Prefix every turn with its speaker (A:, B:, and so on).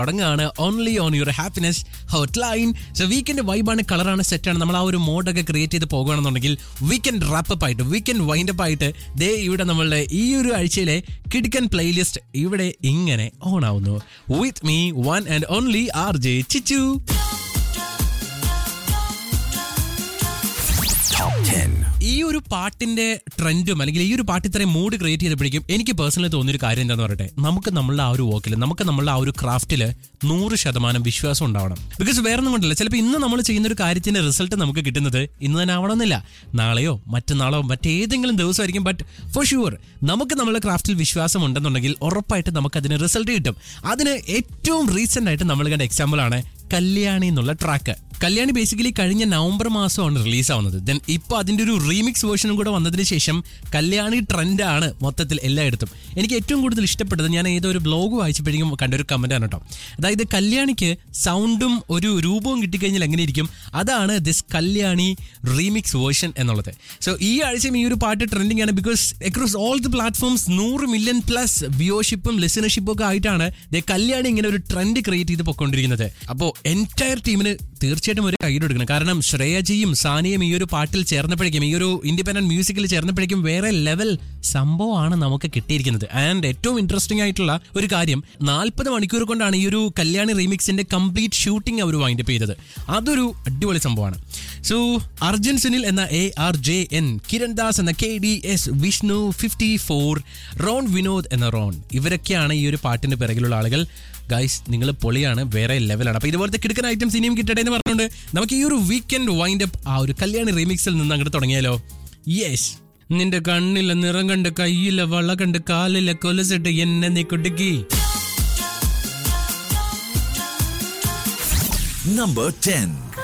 A: തുടങ്ങാണ് only on your happiness hot line so weekend വൈബാണ് കളറാണ് സെറ്റാണ് നമ്മൾ ആ ഒരു മോഡൊക്കെ ക്രിയേറ്റ് ചെയ്ത് പോകുകയാണെന്നുണ്ടെങ്കിൽ വീക്കെൻഡ് റാപ്പപ്പ് ആയിട്ട് വീക്കെൻഡ് വൈൻഡപ്പ് ആയിട്ട് ദേ ഇവിടെ നമ്മളുടെ ഈ ഒരു ആഴ്ചയിലെ കിഡ്കൻ പ്ലേലിസ്റ്റ് ഇവിടെ ഇങ്ങനെ ഓൺ ആവുന്നു with me one and only RJ Chichu ചിച്ചു
B: Top 10.
A: ഈ ഒരു പാട്ടിന്റെ ട്രെൻഡും അല്ലെങ്കിൽ ഈ ഒരു പാട്ട് ഇത്രയും മൂഡ് ക്രിയേറ്റ് ചെയ്തപ്പോഴേക്കും എനിക്ക് പേഴ്സണലി തോന്നിയൊരു കാര്യം എന്താന്ന് പറയട്ടെ നമുക്ക് നമ്മളുടെ ആ ഒരു വർക്കിൽ നമുക്ക് നമ്മളുടെ ആ ഒരു ക്രാഫ്റ്റിൽ നൂറ് ശതമാനം വിശ്വാസം ഉണ്ടാവണം ബിക്കോസ് വേറെ ഒന്നും കൊണ്ടല്ല ചിലപ്പോൾ ഇന്ന് നമ്മൾ ചെയ്യുന്ന ഒരു കാര്യത്തിന്റെ റിസൾട്ട് നമുക്ക് കിട്ടുന്നത് ഇന്ന് തന്നെ ആവണമെന്നില്ല നാളെയോ മറ്റന്നാളോ മറ്റേതെങ്കിലും ദിവസമായിരിക്കും ബട്ട് ഫോർ ഷുവർ നമുക്ക് നമ്മളുടെ ക്രാഫ്റ്റിൽ വിശ്വാസം ഉണ്ടെന്നുണ്ടെങ്കിൽ ഉറപ്പായിട്ട് നമുക്ക് അതിന് റിസൾട്ട് കിട്ടും അതിന് ഏറ്റവും റീസെന്റ് ആയിട്ട് നമ്മൾ കണ്ട എക്സാമ്പിൾ ആണ് കല്യാണി എന്നുള്ള ട്രാക്ക് കല്യാണി ബേസിക്കലി കഴിഞ്ഞ നവംബർ മാസമാണ് റിലീസ് ആവുന്നത് ദെൻ ഇപ്പോൾ അതിന്റെ ഒരു റീമിക്സ് വേർഷനും കൂടെ വന്നതിന് ശേഷം കല്യാണി ട്രെൻഡാണ് മൊത്തത്തിൽ എല്ലായിടത്തും എനിക്ക് ഏറ്റവും കൂടുതൽ ഇഷ്ടപ്പെട്ടത് ഞാൻ ഏതോ ഒരു ബ്ലോഗ് വായിച്ചപ്പോഴേക്കും കണ്ടൊരു കമന്റ് ആണ് കേട്ടോ അതായത് കല്യാണിക്ക് സൗണ്ടും ഒരു രൂപവും കിട്ടിക്കഴിഞ്ഞാൽ എങ്ങനെ ഇരിക്കും അതാണ് ദിസ് കല്യാണി റീമിക്സ് വേർഷൻ എന്നുള്ളത് സോ ഈ ആഴ്ചയും ഈ ഒരു പാട്ട് ട്രെൻഡിങ് ആണ് because across all the platforms നൂറ് മില്യൺ പ്ലസ് വ്യൂഷിപ്പും ലിസണർഷിപ്പും ഒക്കെ ആയിട്ടാണ് ദേ കല്യാണി ഇങ്ങനെ ഒരു ട്രെൻഡ് ക്രിയേറ്റ് ചെയ്ത് പൊയ്ക്കൊണ്ടിരിക്കുന്നത് അപ്പോൾ എൻറ്റയർ ടീമിന് തീർച്ചയായിട്ടും ഒരു കൈയ്യട് എടുക്കണം കാരണം ശ്രേയജിയും സാനിയും ഈ ഒരു പാട്ടിൽ ചേർന്നപ്പോഴേക്കും ഈ ഒരു ഇൻഡിപെൻഡന്റ് മ്യൂസിക്കിൽ ചേർന്നപ്പോഴേക്കും വേറെ ലെവൽ സംഭവമാണ് നമുക്ക് കിട്ടിയിരിക്കുന്നത് ആൻഡ് ഏറ്റവും ഇൻട്രസ്റ്റിംഗ് ആയിട്ടുള്ള ഒരു കാര്യം നാൽപ്പത് മണിക്കൂർ കൊണ്ടാണ് ഈ ഒരു കല്യാണി റീമിക്സിന്റെ കംപ്ലീറ്റ് ഷൂട്ടിംഗ് അവർ വൈൻഡപ്പ് ചെയ്തത് അതൊരു അടിപൊളി സംഭവമാണ് സോ അർജുൻ സുനിൽ എന്ന A R J N Kiran Das എന്ന K D S Vishnu fifty four Ron Vinod എന്ന റോൺ ഇവരൊക്കെയാണ് ഈ ഒരു പാട്ടിന്റെ പിറകിലുള്ള ആളുകൾ ഗൈസ് നിങ്ങൾ പൊളിയാണ് വേറെ ലെവലാണ് അപ്പൊ ഇതുപോലത്തെ കിടക്കുന്ന ഐറ്റംസ് ഇനിയും കിട്ടട്ടെ എന്ന് പറഞ്ഞുകൊണ്ട് നമുക്ക് ഈ ഒരു വീക്കെൻഡ് വൈൻഡ് അപ്പ് ആ ഒരു കല്യാണി റീമിക്സിൽ നിന്ന് അങ്ങോട്ട് തുടങ്ങിയാലോ യെസ് നിന്റെ കണ്ണിലെ നിറം കണ്ട് കയ്യിലെ വള കണ്ട് കാലിലെ കൊലസിട്ട് എന്നെ നീ കുടുക്കി
B: Number 10.